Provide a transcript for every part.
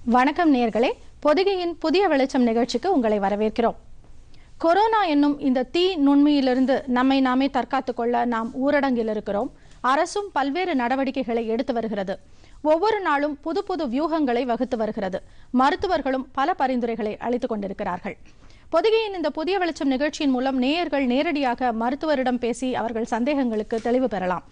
வணக்கம் நேர்களே பொதிகையின் புதிய வெளிச்சம் நிகழ்ச்சிக்கு உங்களை வரவேற்கிறோம் கொரோனா என்னும் இந்த தீ நுண்மையிலிருந்து நம்மை நாமே தற்காத்துக் கொள்ள நாம் ஊரடங்கில் இருக்கிறோம் அரசும் பல்வேறு நடவடிக்கைகளை எடுத்து வருகிறது ஒவ்வொரு நாளும் புது புது வியூகங்களை வகுத்து வருகிறது மருத்துவர்களும் பல பரிந்துரைகளை அளித்துக் கொண்டிருக்கிறார்கள் பொதிகையின் இந்த புதிய வெளிச்சம் நிகழ்ச்சியின் மூலம் நேயர்கள் நேரடியாக மருத்துவரிடம் பேசி அவர்கள் சந்தேகங்களுக்கு தெளிவு பெறலாம்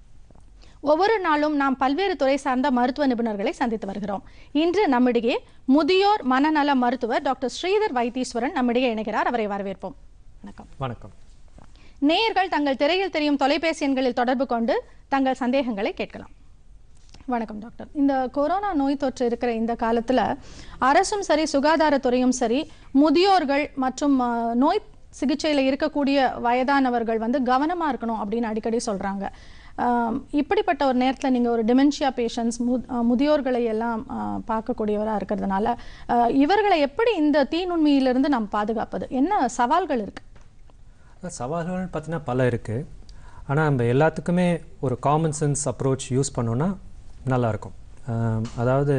ஒவ்வொரு நாளும் நாம் பல்வேறு துறை சார்ந்த மருத்துவ நிபுணர்களை சந்தித்து வருகிறோம் இன்று நம்மிடையே முதியோர் மனநல மருத்துவர் டாக்டர் ஸ்ரீதர் வைத்தீஸ்வரன் நம்மிடையே இணைகிறார் அவரை வரவேற்போம் வணக்கம் வணக்கம் நேயர்கள் தங்கள் திரையில் தெரியும் தொலைபேசி எண்களில் தொடர்பு கொண்டு தங்கள் சந்தேகங்களை கேட்கலாம் வணக்கம் டாக்டர் இந்த கொரோனா நோய் தொற்று இருக்கிற இந்த காலத்துல அரசும் சரி சுகாதாரத்துறையும் சரி முதியோர்கள் மற்றும் அஹ், நோய் சிகிச்சையில் இருக்கக்கூடிய வயதானவர்கள் வந்து கவனமா இருக்கணும் அப்படின்னு அடிக்கடி சொல்றாங்க ஆம், இப்படிப்பட்ட ஒரு நேரத்தில் நீங்கள் ஒரு டிமென்ஷியா பேஷண்ட்ஸ் மு அஹ், முதியோர்களை எல்லாம் அஹ், பார்க்கக்கூடியவராக இருக்கிறதுனால அஹ், இவர்களை எப்படி இந்த தீநுண்மையிலிருந்து நாம் பாதுகாப்பது என்ன சவால்கள் இருக்கு அதான் சவால்கள் பார்த்தீங்கன்னா பல இருக்குது ஆனால் நம்ம எல்லாத்துக்குமே ஒரு காமன் சென்ஸ் அப்ரோச் யூஸ் பண்ணோன்னா நல்லாயிருக்கும் ஆம், அதாவது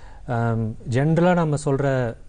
ஜென்ரலாக நம்ம சொல்கிற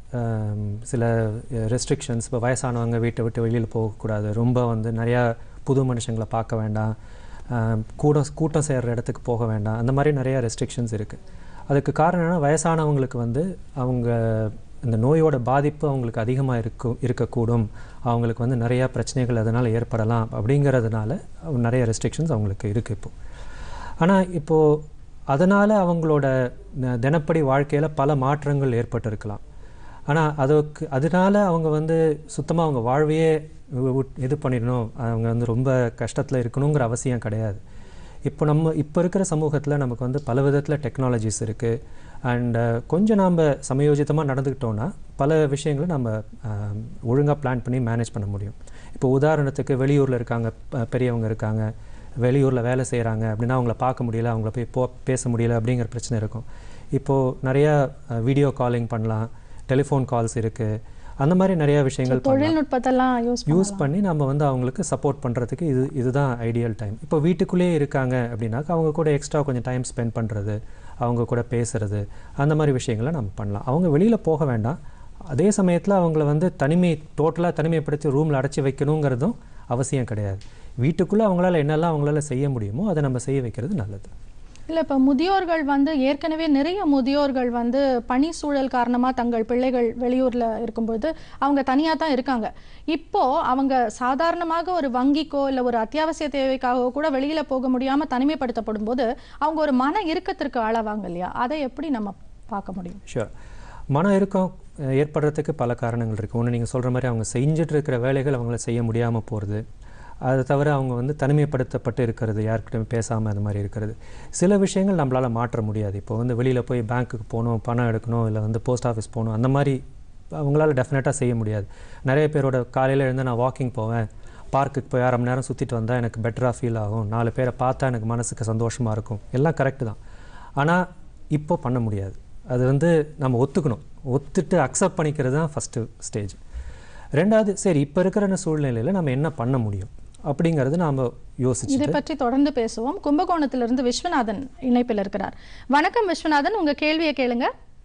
சில ரெஸ்ட்ரிக்ஷன்ஸ் இப்போ வயசானவங்க வீட்டை விட்டு வெளியில் போகக்கூடாது ரொம்ப வந்து நிறையா புது மனுஷங்களை பார்க்க வேண்டாம் ஆம், கூட்டம் கூட்டம் சேர்கிற இடத்துக்கு போக வேண்டாம் அந்த மாதிரி நிறையா ரெஸ்ட்ரிக்ஷன்ஸ் இருக்குது அதுக்கு காரணம் என்னன்னா வயசானவங்களுக்கு வந்து அவங்க இந்த நோயோட பாதிப்பு அவங்களுக்கு அதிகமாக இருக்கும் இருக்கக்கூடும் அவங்களுக்கு வந்து நிறையா பிரச்சனைகள் அதனால் ஏற்படலாம் அப்படிங்கிறதுனால நிறைய ரெஸ்ட்ரிக்ஷன்ஸ் அவங்களுக்கு இருக்குது இப்போ ஆனால் இப்போது அதனால் அவங்களோட ந- தினப்படி வாழ்க்கையில் பல மாற்றங்கள் ஏற்பட்டிருக்கலாம் ஆனால் அதுக்கு அதனால அவங்க வந்து சுத்தமாக அவங்க வாழ்வையே வி- விட்- இது பண்ணிடணும் அவங்க வந்து ரொம்ப கஷ்டத்தில் இருக்கணுங்கிற அவசியம் கிடையாது இப்போ நம்ம இப்போ இருக்கிற சமூகத்தில் நமக்கு வந்து பல விதத்தில் டெக்னாலஜிஸ் இருக்குது அண்ட் கொஞ்சம் நாம் சமயோஜிதமாக நடந்துக்கிட்டோன்னா பல விஷயங்களை நம்ம ஒழுங்காக பிளான் பண்ணி மேனேஜ் பண்ண முடியும் இப்போ உதாரணத்துக்கு வெளியூரில் இருக்காங்க ப- பெரியவங்க இருக்காங்க வெளியூரில் வேலை செய்கிறாங்க அப்படின்னா அவங்கள பார்க்க முடியல அவங்கள போய் போ பேச முடியல அப்படிங்கிற பிரச்சனை இருக்கும் இப்போது நிறையா வீடியோ காலிங் பண்ணலாம் டெலிஃபோன் கால்ஸ் இருக்குது அந்த மாதிரி நிறையா விஷயங்கள் பண்ணலாம் தொழில்நுட்பத்தெல்லாம் யூஸ் யூஸ் பண்ணி நம்ம வந்து அவங்களுக்கு சப்போர்ட் பண்ணுறதுக்கு இது இதுதான் ஐடியல் டைம் இப்போ வீட்டுக்குள்ளேயே இருக்காங்க அப்படின்னாக்கா அவங்க கூட எக்ஸ்ட்ரா கொஞ்சம் டைம் ஸ்பெண்ட் பண்ணுறது அவங்க கூட பேசுறது அந்த மாதிரி விஷயங்களை நம்ம பண்ணலாம் அவங்க வெளியில் போக வேண்டாம் அதே சமயத்தில் அவங்கள வந்து தனிமை டோட்டலாக தனிமைப்படுத்தி ரூமில் அடைச்சி வைக்கணுங்கிறதும் அவசியம் கிடையாது வீட்டுக்குள்ளே அவங்களால என்னெல்லாம் அவங்களால செய்ய முடியுமோ அதை நம்ம செய்ய வைக்கிறது நல்லது இல்ல இப்ப முதியோர்கள் வந்து ஏற்கனவே நிறைய முதியோர்கள் வந்து பணி சூழல் காரணமா தங்கள் பிள்ளைகள் வெளியூர்ல இருக்கும்போது அவங்க தனியா தான் இருக்காங்க இப்போ அவங்க சாதாரணமாக ஒரு வங்கிக்கோ இல்ல ஒரு அத்தியாவசிய தேவைக்காகவோ கூட வெளியில போக முடியாம தனிமைப்படுத்தப்படும் போது அவங்க ஒரு மன இறுக்கத்திற்கு ஆளாவாங்க இல்லையா அதை எப்படி நம்ம பார்க்க முடியும் ஷூர் மன இறுக்கம் அஹ், ஏற்படுறதுக்கு பல காரணங்கள் இருக்குது ஒன்று நீங்கள் சொல்கிற மாதிரி அவங்க செஞ்சுட்டு இருக்கிற வேலைகள் அவங்கள செய்ய முடியாமல் போகிறது அதை தவிர அவங்க வந்து தனிமைப்படுத்தப்பட்டு இருக்கிறது யார்கிட்டயும் பேசாமல் அந்த மாதிரி இருக்கிறது சில விஷயங்கள் நம்மளால் மாற்ற முடியாது இப்போ வந்து வெளியில் போய் பேங்க்குக்கு போகணும் பணம் எடுக்கணும் இல்லை வந்து போஸ்ட் ஆஃபீஸ் போகணும் அந்த மாதிரி அவங்களால டெஃபினட்டாக செய்ய முடியாது நிறைய பேரோட காலையில் எழுந்து நான் வாக்கிங் போவேன் பார்க்குக்கு போய் அரை மணி நேரம் சுற்றிட்டு வந்தால் எனக்கு பெட்டராக ஃபீல் ஆகும் நாலு பேரை பார்த்தா எனக்கு மனசுக்கு சந்தோஷமாக இருக்கும் எல்லாம் கரெக்டு தான் ஆனால் இப்போ பண்ண முடியாது அது வந்து நம்ம ஒத்துக்கணும் ஒத்துட்டு அக்செப்ட் பண்ணிக்கிறது தான் ஃபஸ்ட்டு ஸ்டேஜ் ரெண்டாவது சரி இப்போ இருக்கிற சூழ்நிலையில் நம்ம என்ன பண்ண முடியும் அப்படிங்கிறது நாம் யோசிச்சு இதை பற்றி தொடர்ந்து பேசுவோம் கும்பகோணத்திலிருந்து விஸ்வநாதன் இணைப்பில் இருக்கிறார் வணக்கம் விஸ்வநாதன் உங்க கேள்வியை கேளுங்க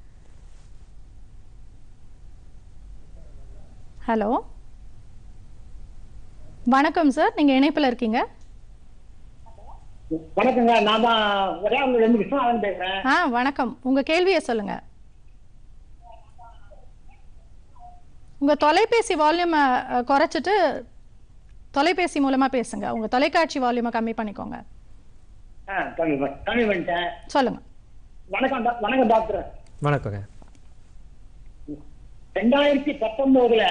ஹலோ வணக்கம் சார் நீங்க இணைப்பில் இருக்கீங்க வணக்கங்க நான் தான் ஒரே அவங்க ரெண்டு விஸ்வநாதன் பேசுறேன் ஆ வணக்கம் உங்க கேள்வியை சொல்லுங்க உங்க தொலைபேசி வால்யூமை குறைச்சிட்டு தொலைபேசி மூலமா பேசுங்க உங்க தொலைக்காட்சி வால்யூமை கம்மி பண்ணிக்கோங்க ஆ, கம்மி பண்ண- கம்மி பண்ணிட்டேன் சொல்லுங்க வணக்கம் டாக்- வணக்கம் டாக்டர் வணக்கங்க ரெண்டாயிரத்தி பத்தொன்பதுல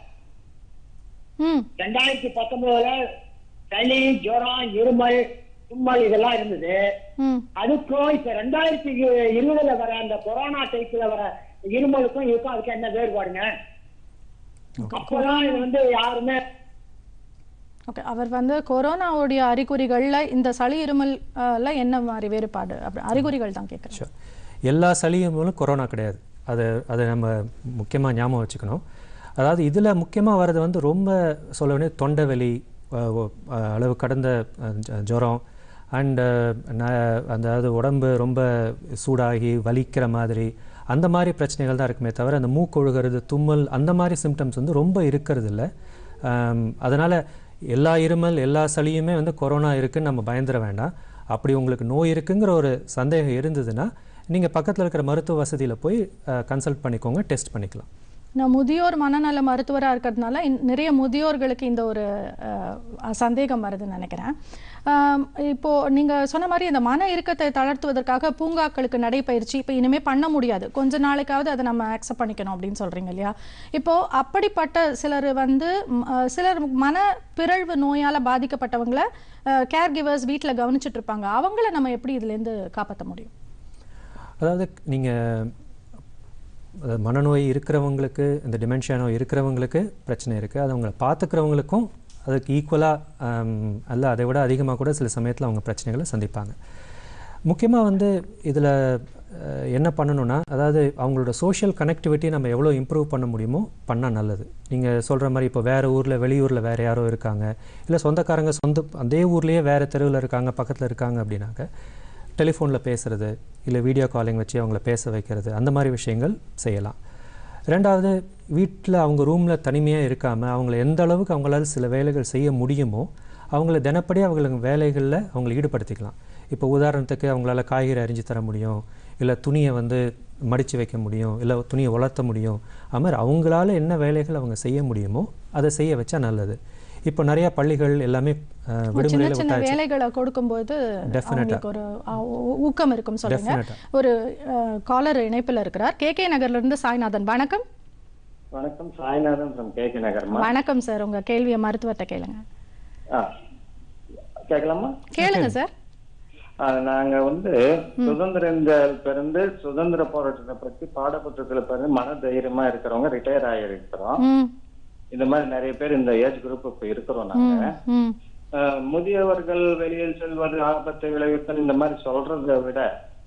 ம் ரெண்டாயிரத்தி பத்தொன்பதுல சளி ஜுரம் இருமல் தும்மல் இதெல்லாம் இருந்தது ம் அதுக்கும் இப்ப ரெண்டாயிரத்தி இரு- இருபதுல வர அந்த கொரோனா டைப்ல வர இருமலுக்கும் இதுக்கும் அதுக்கு என்ன வேறுபாடுங்க அப்பதான் இது வந்து யாருமே ஓகே அவர் வந்து கொரோனாவுடைய அறிகுறிகள்ல இந்த சளி இருமல்ல என்ன மாதிரி வேறுபாடு அப்படி அறிகுறிகள் தான் கேட்குறேன் ஷூர் எல்லா சளியும் கொரோனா கிடையாது அதை அதை நம்ம முக்கியமாக ஞாபகம் வச்சுக்கணும் அதாவது இதில் முக்கியமாக வர்றது வந்து ரொம்ப சொல்ல வேண்டிய தொண்டை வலி அஹ், ஒ- அஹ், அளவு கடந்த அஹ், ஜ- ஜுரம் அண்டு அதாவது உடம்பு ரொம்ப சூடாகி வலிக்கிற மாதிரி அந்த மாதிரி பிரச்சனைகள் தான் இருக்குமே தவிர அந்த மூக்கு ஒழுகிறது தும்மல் அந்த மாதிரி சிம்டம்ஸ் வந்து ரொம்ப இருக்கிறது இல்லை அதனால் எல்லா இருமல் எல்லா சளியுமே வந்து கொரோனா இருக்குன்னு நம்ம பயந்துட வேண்டாம் அப்படி உங்களுக்கு நோய் இருக்குங்கிற ஒரு சந்தேகம் இருந்ததுன்னா நீங்கள் பக்கத்தில் இருக்கிற மருத்துவ வசதியில் போய் கன்சல்ட் பண்ணிக்கோங்க டெஸ்ட் பண்ணிக்கலாம் நான் முதியோர் மனநல மருத்துவராக இருக்கிறதுனால இன்- நிறைய முதியோர்களுக்கு இந்த ஒரு அஹ், சந்தேகம் வருதுன்னு நினைக்கிறேன் ஆம், இப்போ நீங்க சொன்ன மாதிரி இந்த மன இறுக்கத்தை தளர்த்துவதற்காக பூங்காக்களுக்கு நடைப்பயிற்சி இப்போ இனிமே பண்ண முடியாது கொஞ்ச நாளைக்காவது அதை நம்ம அக்செப்ட் பண்ணிக்கணும் அப்படின்னு சொல்றீங்க இல்லையா இப்போ அப்படிப்பட்ட சிலர் வந்து ம், அஹ், சிலர் மன பிறழ்வு நோயால பாதிக்கப்பட்டவங்கள கேர் கிவர்ஸ் வீட்டில் கவனிச்சிட்டு இருப்பாங்க அவங்கள நம்ம எப்படி இதுலேருந்து காப்பாற்ற முடியும் அதாவது நீங்கள் மனநோய் இருக்கிறவங்களுக்கு இந்த டிமென்ஷியா நோய் இருக்கிறவங்களுக்கு பிரச்சனை இருக்குது அது அவங்கள பார்த்துக்கிறவங்களுக்கும் அதுக்கு ஈக்குவலாக அல்ல அதை விட அதிகமாக கூட சில சமயத்தில் அவங்க பிரச்சனைகளை சந்திப்பாங்க முக்கியமாக வந்து இதில் என்ன பண்ணணும்னா அதாவது அவங்களோட சோஷியல் கனெக்டிவிட்டி நம்ம எவ்வளோ இம்ப்ரூவ் பண்ண முடியுமோ பண்ணால் நல்லது நீங்கள் சொல்கிற மாதிரி இப்போ வேறு ஊரில் வெளியூரில் வேறு யாரோ இருக்காங்க இல்லை சொந்தக்காரங்க சொந்த அதே ஊர்லேயே வேறு தெருவில் இருக்காங்க பக்கத்தில் இருக்காங்க அப்படின்னாக்க டெலிஃபோனில் பேசுகிறது இல்லை வீடியோ காலிங் வச்சு அவங்கள பேச வைக்கிறது அந்த மாதிரி விஷயங்கள் செய்யலாம் ரெண்டாவது வீட்டில் அவங்க ரூமில் தனிமையாக இருக்காமல் அவங்கள எந்த அளவுக்கு அவங்களால சில வேலைகள் செய்ய முடியுமோ அவங்கள தினப்படி அவங்களுக்கு வேலைகளில் அவங்கள ஈடுபடுத்திக்கலாம் இப்போ உதாரணத்துக்கு அவங்களால காய்கறி அரிஞ்சு தர முடியும் இல்லை துணியை வந்து மடித்து வைக்க முடியும் இல்லை துணியை உலர்த்த முடியும் அது மாதிரி அவங்களால என்ன வேலைகள் அவங்க செய்ய முடியுமோ அதை செய்ய வச்சா நல்லது இப்போ நிறைய பள்ளிகள் எல்லாமே அஹ், சின்ன விடுமுறையில் சின்ன விட்டாச்சு வேலைகளை கொடுக்கும்போது அவங்களுக்கு ஒரு அஹ், ஊ- ஊக்கம் இருக்கும் சொல்லுங்க Definite-ஆ. ஒரு காலர் இணைப்புல இருக்கிறார் கே கே நகர்ல இருந்து சாய்நாதன் வணக்கம் வணக்கம் சாய்நாதன் ஃப்ரம் கேகே நகர்மா வணக்கம் சார் உங்க கேள்வியை மருத்துவத்தை கேளுங்க ஆ கேட்கலாமா கேளுங்க சார் ஆ, நாங்க வந்து சுதந்திரங்கள் பிறந்து சுதந்திர போராட்டத்தை பத்தி பாடப்புத்தகத்துல பிறந்து மன தைரியமா இருக்கிறவங்க ரிட்டையர் ஆகிருக்கிறோம் ம் இந்த மாதிரி நிறைய பேர் இந்த ஏஜ் குரூப் இப்ப இருக்கிறோம் நாங்க ம் ஆ, முதியவர்கள் வெளியில் செல்வது ஆபத்தை விளைவித்தல் இந்த மாதிரி சொல்றதை விட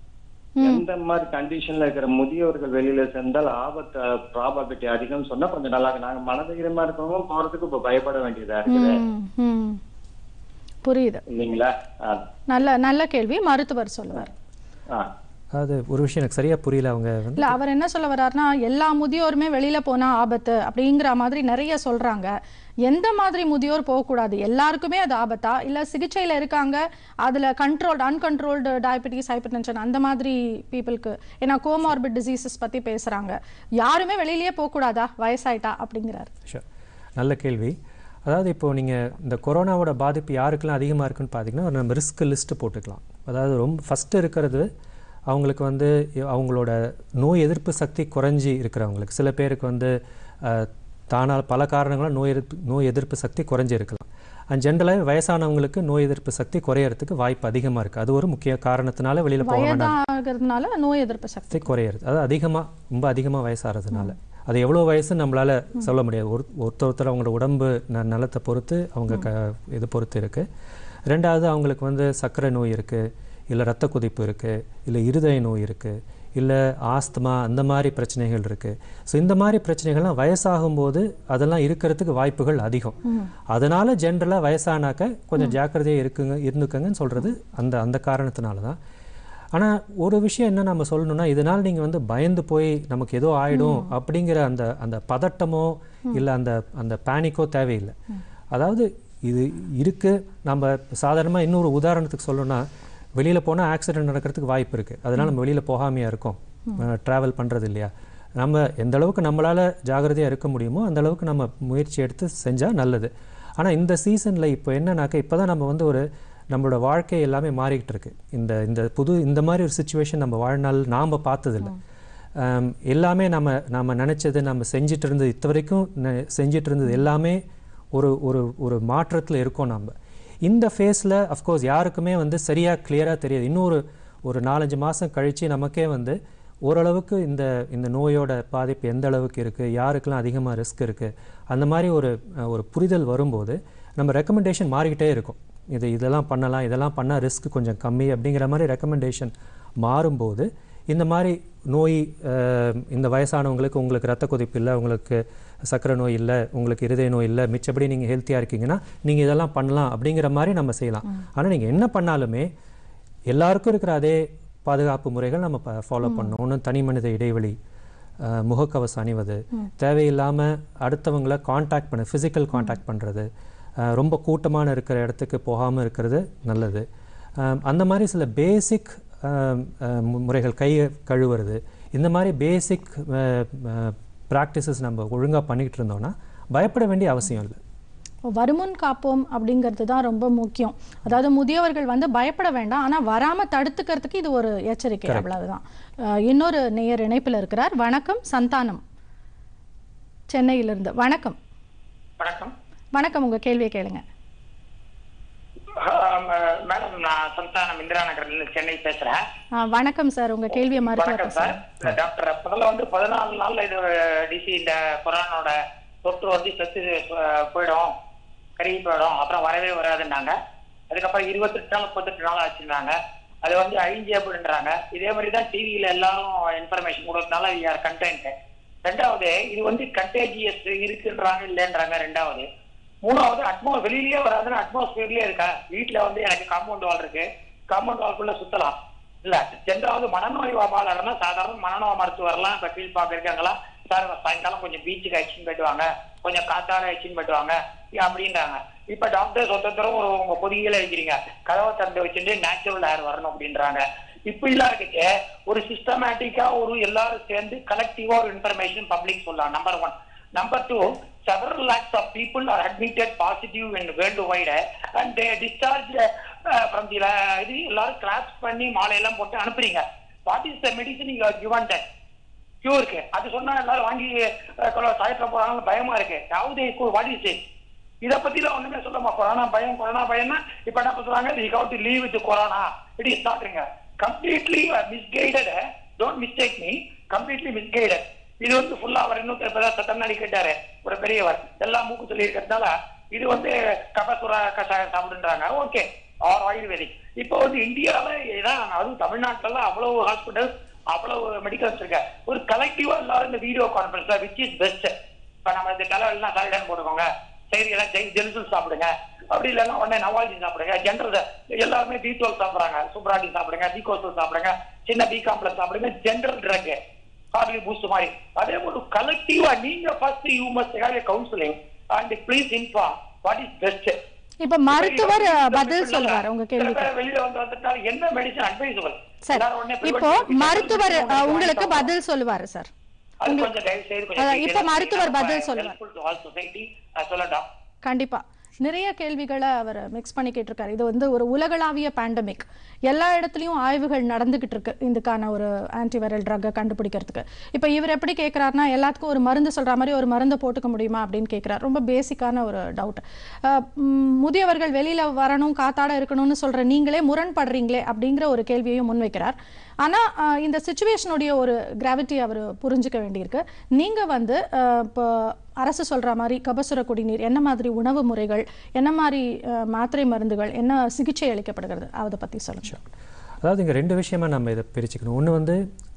எந்த மாதிரி கண்டிஷன்ல இருக்கிற முதியவர்கள் வெளியில சென்றால் ஆபத்து ப்ராபபிலிட்டி அதிகம் சொன்னா கொஞ்சம் நல்லா இருக்கு நாங்க மனதைரியமா இருக்கிறவங்க போறதுக்கு இப்ப பயப்பட வேண்டியதா இருக்குது ம், ம். புரியுது இல்லைங்களா ஆ. நல்ல நல்ல கேள்வி மருத்துவர் சொல்லுவார் ஆ அது ஒரு விஷயம் எனக்கு சரியாக புரியல அவங்க வந்து இல்ல அவர் என்ன சொல்ல வர்றாருன்னா எல்லா முதியோருமே வெளியில போனா ஆபத்து அப்படிங்கிற மாதிரி நிறைய சொல்றாங்க எந்த மாதிரி முதியோர் போகக்கூடாது எல்லாருக்குமே அது ஆபத்தா இல்ல சிகிச்சையில இருக்காங்க அதுல கண்ட்ரோல்டு அன்கண்ட்ரோல்டு டயபெட்டிஸ் ஹைப்பர்டென்ஷன் அந்த மாதிரி பீப்புளுக்கு ஏன்னா கோமார்பிட் டிசீசஸ் பத்தி பேசுறாங்க யாருமே வெளியிலயே போகக்கூடாதா வயசாயிட்டா அப்படிங்கிறாரு ஷூர் நல்ல கேள்வி அதாவது இப்போது நீங்கள் இந்த கொரோனாவோட பாதிப்பு யாருக்கெல்லாம் அதிகமாக இருக்குன்னு பார்த்தீங்கன்னா ஒரு நம்ம ரிஸ்க் லிஸ்ட்டு போட்டுக்கலாம் அதாவது ரொம்ப ஃபஸ்ட்டு இருக்கிறது அவங்களுக்கு வந்து இ- அவங்களோட நோய் எதிர்ப்பு சக்தி குறைஞ்சி இருக்கிறவங்களுக்கு சில பேருக்கு வந்து அஹ், தானால் பல காரணங்களால் நோய் எதிர்ப்பு நோய் எதிர்ப்பு சக்தி குறைஞ்சி இருக்கலாம் அண்ட் ஜென்ரலாகவே வயசானவங்களுக்கு நோய் எதிர்ப்பு சக்தி குறையறதுக்கு வாய்ப்பு அதிகமாக இருக்குது அது ஒரு முக்கிய காரணத்தினால வெளியில் போக வேண்டாம் வயதாகிறதுனால நோய் எதிர்ப்பு சக்தி சக்தி குறையிறது அது அதிகமாக ரொம்ப அதிகமாக வயசாகிறதுனால அது எவ்வளோ வயசு நம்மளால சொல்ல முடியாது ஒரு ஒருத்தர் ஒருத்தர் அவங்களோட உடம்பு ந நலத்தை பொறுத்து அவங்க க இது பொறுத்து இருக்குது ரெண்டாவது அவங்களுக்கு வந்து சர்க்கரை நோய் இருக்குது இல்லை ரத்த கொதிப்பு இருக்குது இல்லை இருதய நோய் இருக்குது இல்லை ஆஸ்துமா அந்த மாதிரி பிரச்சனைகள் இருக்குது ஸோ இந்த மாதிரி பிரச்சனைகள்லாம் வயசாகும்போது அதெல்லாம் இருக்கிறதுக்கு வாய்ப்புகள் அதிகம் அதனால ஜென்ரலாக வயசானாக்க கொஞ்சம் ஜாக்கிரதையாக இருக்குங்க இருந்துக்கங்கன்னு சொல்கிறது அந்த அந்த காரணத்தினால தான் ஆனால் ஒரு விஷயம் என்ன நம்ம சொல்லணும்னா இதனால் நீங்கள் வந்து பயந்து போய் நமக்கு ஏதோ ஆயிடும் அப்படிங்கிற அந்த அந்த பதட்டமோ இல்லை அந்த அந்த பேனிக்கோ தேவையில்லை அதாவது இது இருக்கு நம்ம சாதாரணமாக இன்னொரு உதாரணத்துக்கு சொல்லணும்னா வெளியில் போனால் ஆக்சிடென்ட் நடக்கிறதுக்கு வாய்ப்பு இருக்குது அதனால் நம்ம வெளியில் போகாமையா இருக்கோம் ட்ராவல் பண்ணுறது இல்லையா நம்ம எந்த அளவுக்கு நம்மளால் ஜாகிரதையாக இருக்க முடியுமோ அந்த அளவுக்கு நம்ம முயற்சி எடுத்து செஞ்சால் நல்லது ஆனால் இந்த சீசனில் இப்போ என்னன்னாக்கா இப்போ தான் நம்ம வந்து ஒரு நம்மளோட வாழ்க்கை எல்லாமே மாறிக்கிட்டு இருக்கு இந்த இந்த புது இந்த மாதிரி ஒரு சுச்சுவேஷன் நம்ம வாழ்நாள் நாம் பார்த்ததில்ல ஆம், எல்லாமே நம்ம நம்ம நினச்சது நம்ம செஞ்சிட்டு இருந்தது இது வரைக்கும் நெ- செஞ்சிட்டு இருந்தது எல்லாமே ஒரு ஒரு ஒரு மாற்றத்தில் இருக்கோம் நம்ம இந்த ஃபேஸில் அஃப்கோர்ஸ் யாருக்குமே வந்து சரியாக கிளியராக தெரியாது இன்னொரு ஒரு நாலஞ்சு மாதம் கழித்து நமக்கே வந்து ஓரளவுக்கு இந்த இந்த நோயோட பாதிப்பு எந்த அளவுக்கு இருக்குது யாருக்கெல்லாம் அதிகமாக ரிஸ்க் இருக்குது அந்த மாதிரி ஒரு அஹ், ஒரு புரிதல் வரும்போது நம்ம ரெக்கமெண்டேஷன் மாறிக்கிட்டே இருக்கும் இது இதெல்லாம் பண்ணலாம் இதெல்லாம் பண்ணால் ரிஸ்க் கொஞ்சம் கம்மி அப்படிங்கிற மாதிரி ரெக்கமெண்டேஷன் மாறும்போது இந்த மாதிரி நோய் அஹ், இந்த வயசானவங்களுக்கு உங்களுக்கு ரத்த கொதிப்பு இல்லை உங்களுக்கு சர்க்கரை நோய் இல்லை உங்களுக்கு இருதய நோய் இல்லை மிச்சபடி நீங்கள் ஹெல்த்தியாக இருக்கீங்கன்னா நீங்கள் இதெல்லாம் பண்ணலாம் அப்படிங்கிற மாதிரி நம்ம செய்யலாம் ஆனால் நீங்கள் என்ன பண்ணாலுமே எல்லாருக்கும் இருக்கிற அதே பாதுகாப்பு முறைகள் நம்ம ஃபாலோ பண்ணணும் ஒன்று தனி மனித இடைவெளி அஹ், முகக்கவசம் அணிவது தேவையில்லாமல் அடுத்தவங்கள காண்டாக்ட் பண்ண ஃபிசிக்கல் காண்டாக்ட் பண்ணுறது ரொம்ப கூட்டமான இருக்கிற இடத்துக்கு போகாமல் இருக்கிறது நல்லது அஹ், அந்த மாதிரி சில பேசிக் முறைகள் கையை கழுவுறது இந்த மாதிரி பேசிக் ப்ராக்டிசஸ் நம்ம ஒழுங்காக பண்ணிக்கிட்டு இருந்தோம்னா பயப்பட வேண்டிய அவசியம் இல்லை வருமுன் காப்போம் அப்படிங்கிறது தான் ரொம்ப முக்கியம் அதாவது முதியவர்கள் வந்து பயப்பட வேண்டாம் ஆனா வராம தடுத்துக்கிறதுக்கு இது ஒரு எச்சரிக்கை அவ்வளவுதான் அஹ், இன்னொரு நேயர் இணைப்பில் இருக்கிறார் வணக்கம் சந்தானம் சென்னையிலிருந்து வணக்கம் வணக்கம் வணக்கம் உங்க கேள்வியை கேளுங்க மேடம் நான் சந்தானம் இந்திரா நகர்ல இருந்து சென்னை பேசுறேன் ஆ, வணக்கம் சார் உங்க கேள்வியை மருத்துவர் வணக்கம் சார் இல்ல, டாக்டர் முதல்ல வந்து பதினாலு நாள்ல இது டிசி இந்த கொரோனாவோட தொற்று வந்து செத்து அஹ், போயிடும் கருகி போயிடும் அப்புறம் வரவே வராதுன்னாங்க அதுக்கப்புறம் இருபத்தெட்டு நாள் முப்பத்தெட்டு நாள் ஆச்சுன்னாங்க அது வந்து அழிஞ்சு அப்படின்றாங்க இதே மாதிரி தான் டிவியில எல்லாரும் இன்ஃபர்மேஷன் கொடுக்கறதுனால ஆர் கண்டென்ட் ரெண்டாவது இது வந்து கண்டேஜியஸ் இருக்குன்றாங்க இல்லைன்றாங்க ரெண்டாவது மூணாவது அட்மோ வெளியிலயே வராதுன்னு அட்மாஸ்பியர்லயே இருக்கா வீட்டுல வந்து எனக்கு காம்பவுண்ட் வால் இருக்கு காம்பவுண்ட் வால்குள்ள சுத்தலாம் இல்ல ரெண்டாவது மனநோய் வாபாளர்னா சாதாரண மனநோய் மருத்துவர்லாம் இப்ப கீழ் பாக்குறவங்கலாம் சார் சாயங்காலம் கொஞ்சம் பீச்சுக்கு அழிச்சுன்னு போயிட்டு வாங்க கொஞ்சம் காத்தாட அழிச்சுன்னு போயிட்டு வாங்க அப்படின்றாங்க இப்ப டாக்டர் சொத்தத்தரும் ஒரு உங்க பொதிகளை வைக்கிறீங்க கதவை திறந்து வச்சுட்டு நேச்சுரல் ஏர் வரணும் அப்படின்றாங்க இப்ப எல்லாம் இருக்கு ஒரு சிஸ்டமேட்டிக்கா ஒரு எல்லாரும் சேர்ந்து கலெக்டிவா ஒரு இன்ஃபர்மேஷன் பப்ளிக் சொல்லலாம் number one number two several lakhs of people are admitted positive in worldwide and they discharged uh, from the la- இது எல்லாரும் கிளாஸ் பண்ணி மாலையெல்லாம் போட்டு அனுப்புறீங்க what is the medicine you given that கியூருக்கு அது சொன்னா எல்லாரும் வாங்கி சாயத்துல போறாங்க பயமா இருக்கு யாவது வாட் இஸ் இட் இத பத்திலாம் ஒண்ணுமே சொல்லமா கொரோனா பயம் கொரோனா பயம்னா இப்ப என்ன சொல்றாங்க we have to live with corona it is நாட்ங்க completely misguided don't mistake me completely misguided இது வந்து ஃபுல்லா அவர் இன்னும் இப்பதான் சத்தம்னாடி கேட்டாரு ஒரு பெரியவர் எல்லாம் மூக்கு சொல்லி இருக்கிறதுனால இது வந்து கபசுர கஷாயம் சாப்பிடுன்றாங்க ஓகே ஆர் ஆயுர்வேதிக் இப்போ வந்து இந்தியால இதான் அதுவும் தமிழ்நாட்டுல அவ்வளவு ஹாஸ்பிட்டல் அவ்வளவு மெடிக்கல்ஸ் இருக்கு ஒரு கலெக்டிவா எல்லாரும் இந்த வீடியோ கான்பரன்ஸ்ல விச் இஸ் பெஸ்ட் இப்ப நம்ம இந்த தலைவலிலாம் சாலிடன் போட்டுக்கோங்க சரி எல்லாம் ஜெய் ஜெலிசல் சாப்பிடுங்க அப்படி இல்லைன்னா உடனே நவாஜி சாப்பிடுங்க ஜென்ரல் எல்லாருமே பி டுவெல் சாப்பிடுறாங்க சூப்பராட்டி சாப்பிடுங்க பி கோசல் சாப்பிடுங்க சின்ன பி காம்ப்ளெக்ஸ் சாப்பிடுங்க ஜென்ரல் ட்ரக் ஹார்லி பூஸ்ட் மாதிரி அதே போல கலெக்டிவா நீங்க first you must have a counselling and please inform what is best இப்ப மருத்துவர் பதில் சொல்லுவார் உங்க கேள்விக்கு வெளியில வந்து வந்துட்டாலும் என்ன மெடிசன் அட்வைசபிள் சார் இப்போ மருத்துவர் அஹ், உங்களுக்கு பதில் சொல்லுவாரு சார் அது கொஞ்சம் தயவு செய்து அதான், கொஞ்சம் இப்ப மருத்துவர் பதில் சொல்லுவார். helpful to all society சொல்லட்டா கண்டிப்பா நிறைய கேள்விகளை அவர் மிக்ஸ் பண்ணி கேட்டிருக்காரு இது வந்து ஒரு உலகளாவிய பேண்டமிக் எல்லா இடத்துலையும் ஆய்வுகள் நடந்துகிட்டு இருக்கு இதுக்கான ஒரு ஆன்டிவைரல் ட்ரக்கை கண்டுபிடிக்கிறதுக்கு இப்போ இவர் எப்படி கேட்குறாருன்னா எல்லாத்துக்கும் ஒரு மருந்து சொல்ற மாதிரி ஒரு மருந்தை போட்டுக்க முடியுமா அப்படின்னு கேட்குறாரு ரொம்ப பேசிக்கான ஒரு டவுட் முதியவர்கள் வெளியில வரணும் காத்தாட இருக்கணும்னு சொல்ற நீங்களே முரண்படுறீங்களே அப்படிங்கிற ஒரு கேள்வியையும் முன்வைக்கிறார் ஆனா அஹ், இந்த சுச்சுவேஷனுடைய ஒரு கிராவிட்டி அவர் புரிஞ்சுக்க வேண்டியிருக்கு நீங்க வந்து அஹ், இப்போ அரசு சொல்ற மாதிரி கபசுர குடிநீர் என்ன மாதிரி உணவு முறைகள் என்ன மாதிரி அஹ், மாத்திரை மருந்துகள் என்ன சிகிச்சை அளிக்கப்படுகிறது அதை பத்தி சொல்லுங்க அதாவது இங்கே ரெண்டு விஷயமா நம்ம இதை பிரிச்சுக்கணும் ஒன்று வந்து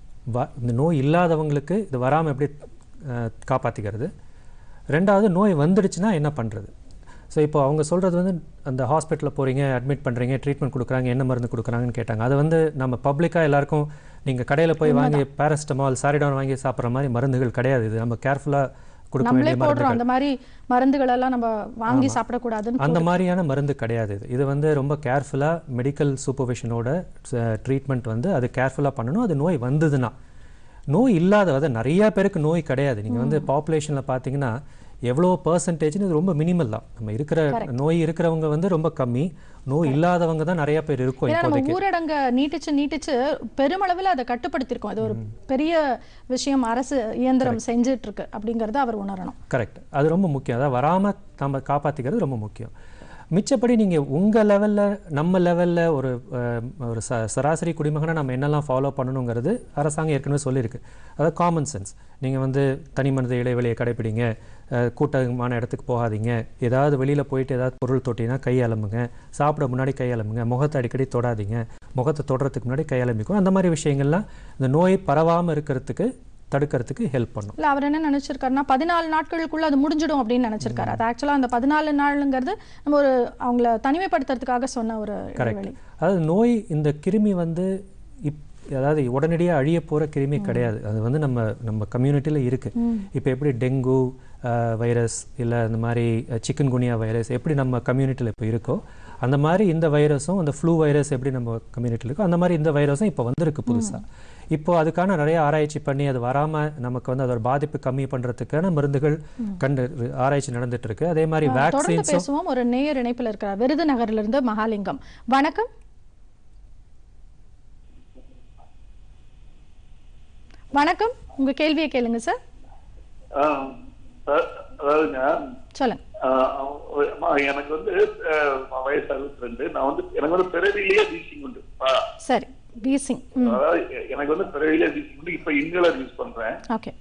வ இந்த நோய் இல்லாதவங்களுக்கு இது வராமல் எப்படி அஹ், காப்பாத்திக்கிறது ரெண்டாவது நோய் வந்துடுச்சுன்னா என்ன பண்ணுறது ஸோ இப்போ அவங்க சொல்கிறது வந்து அந்த ஹாஸ்பிட்டலில் போகிறீங்க அட்மிட் பண்ணுறீங்க ட்ரீட்மெண்ட் கொடுக்குறாங்க என்ன மருந்து கொடுக்குறாங்கன்னு கேட்டாங்க அது வந்து நம்ம பப்ளிக்காக எல்லாருக்கும் நீங்கள் கடையில் போய் வாங்கி பேரஸ்டமால் சாரிடான் வாங்கி சாப்பிட்ற மாதிரி மருந்துகள் கிடையாது இது நம்ம கேர்ஃபுல்லாக கொடுக்க நம்மளே வேண்டிய போடுறோம் மருந்துகள் அந்த மாதிரி மருந்துகள் எல்லாம் நம்ம வாங்கி சாப்பிடக்கூடாதுன்னு அந்த மாதிரியான மருந்து கிடையாது இது இது வந்து ரொம்ப கேர்ஃபுல்லாக மெடிக்கல் சூப்பர்விஷனோட ட்ரீட்மெண்ட் வந்து அது கேர்ஃபுல்லாக பண்ணணும் அது நோய் வந்ததுன்னா நோய் இல்லாத அதாவது நிறைய பேருக்கு நோய் கிடையாது நீங்கள் வந்து பாப்புலேஷனில் பார்த்தீங்கன்னா எவ்வளோ பர்சன்டேஜ்னு இது ரொம்ப மினிமல் தான் நம்ம இருக்கிற நோய் இருக்கிறவங்க வந்து ரொம்ப கம்மி நோய் இல்லாதவங்க தான் நிறைய பேர் இருக்கும் ஏன்னா இப்போதைக்கு நம்ம ஊரடங்க நீட்டிச்சு நீட்டிச்சு பெருமளவில் அதை கட்டுப்படுத்தியிருக்கோம் இது ஒரு பெரிய விஷயம் அரசு இயந்திரம் செஞ்சுட்டு இருக்கு அப்படிங்கறத அவர் உணரணும் கரெக்ட் அது ரொம்ப முக்கியம் அதாவது வராமல் நம்ம காப்பாற்றிக்கிறது ரொம்ப முக்கியம் மிச்சப்படி நீங்கள் உங்கள் லெவலில் நம்ம லெவலில் ஒரு அஹ், ஒரு ச சராசரி குடிமகனை நம்ம என்னெல்லாம் ஃபாலோ பண்ணணுங்கிறது அரசாங்கம் ஏற்கனவே சொல்லியிருக்கு அதாவது காமன் சென்ஸ் நீங்கள் வந்து தனி மனித இடைவெளியை கடைப்பிடிங்க அஹ், கூட்டமான இடத்துக்கு போகாதீங்க ஏதாவது வெளியில் போயிட்டு ஏதாவது பொருள் தொட்டினா கை அலம்புங்க சாப்பிட முன்னாடி கை அலம்புங்க முகத்தை அடிக்கடி தொடாதீங்க முகத்தை தொடுறதுக்கு முன்னாடி கை அலம்பிக்கும் அந்த மாதிரி விஷயங்கள்லாம் இந்த நோய் பரவாமல் இருக்கிறதுக்கு தடுக்கிறதுக்கு ஹெல்ப் பண்ணும் இல்ல அவர் என்ன நினைச்சிருக்காருன்னா பதினாலு நாட்களுக்குள்ள அது முடிஞ்சிடும் அப்படின்னு நினைச்சிருக்காரு அது ஆக்சுவலா அந்த பதினாலு நாளுங்கிறது நம்ம ஒரு அவங்கள தனிமைப்படுத்துறதுக்காக சொன்ன ஒரு கரெக்ட் இடைவெளி அதாவது நோய் இந்த கிருமி வந்து இப் அதாவது உடனடியாக அழிய போகிற கிருமி கிடையாது அது வந்து நம்ம நம்ம கம்யூனிட்டியில் இருக்குது இப்போ எப்படி டெங்கு வைரஸ் இல்லை இந்த மாதிரி சிக்கன் குனியா வைரஸ் எப்படி நம்ம கம்யூனிட்டியில் இப்போ இருக்கோ அந்த மாதிரி இந்த வைரஸும் அந்த ஃப்ளூ வைரஸ் எப்படி நம்ம கம்யூனிட்டியில் இருக்கோ அந்த மாதிரி இந்த வைரஸும் இப்போ வந்திருக்கு புதுசாக இப்போ அதுக்கான நிறைய ஆராய்ச்சி பண்ணி அது வராமல் நமக்கு வந்து அதோட பாதிப்பு கம்மி பண்ணுறதுக்கான மருந்துகள் கண்டு ஆராய்ச்சி நடந்துட்டு இருக்கு அதே மாதிரி தொடர்ந்து வேக்சின்ஸும் பேசுவோம் ஒரு நேயர் இணைப்பில் இருக்கிறார் விருதுநகர்ல இருந்து மகாலிங்கம் வணக்கம் வணக்கம் உங்க கேள்வியை கேளுங்க சார் ஆ, அ- அதாவதுங்க சொல்லுங்க ஆ, அம்மா, எனக்கு வந்து அஹ், வயசு அறுபத்தி ரெண்டு நான் வந்து எனக்கு வந்து பிறவிலேயே வீசிங் உண்டு ஆ, சரி பீசிங் ம் அதாவது எ- எனக்கு வந்து பிறவிலேயே வீசிங் உண்டு இப்ப இன்ஹேலர் யூஸ் பண்றேன் ஓகே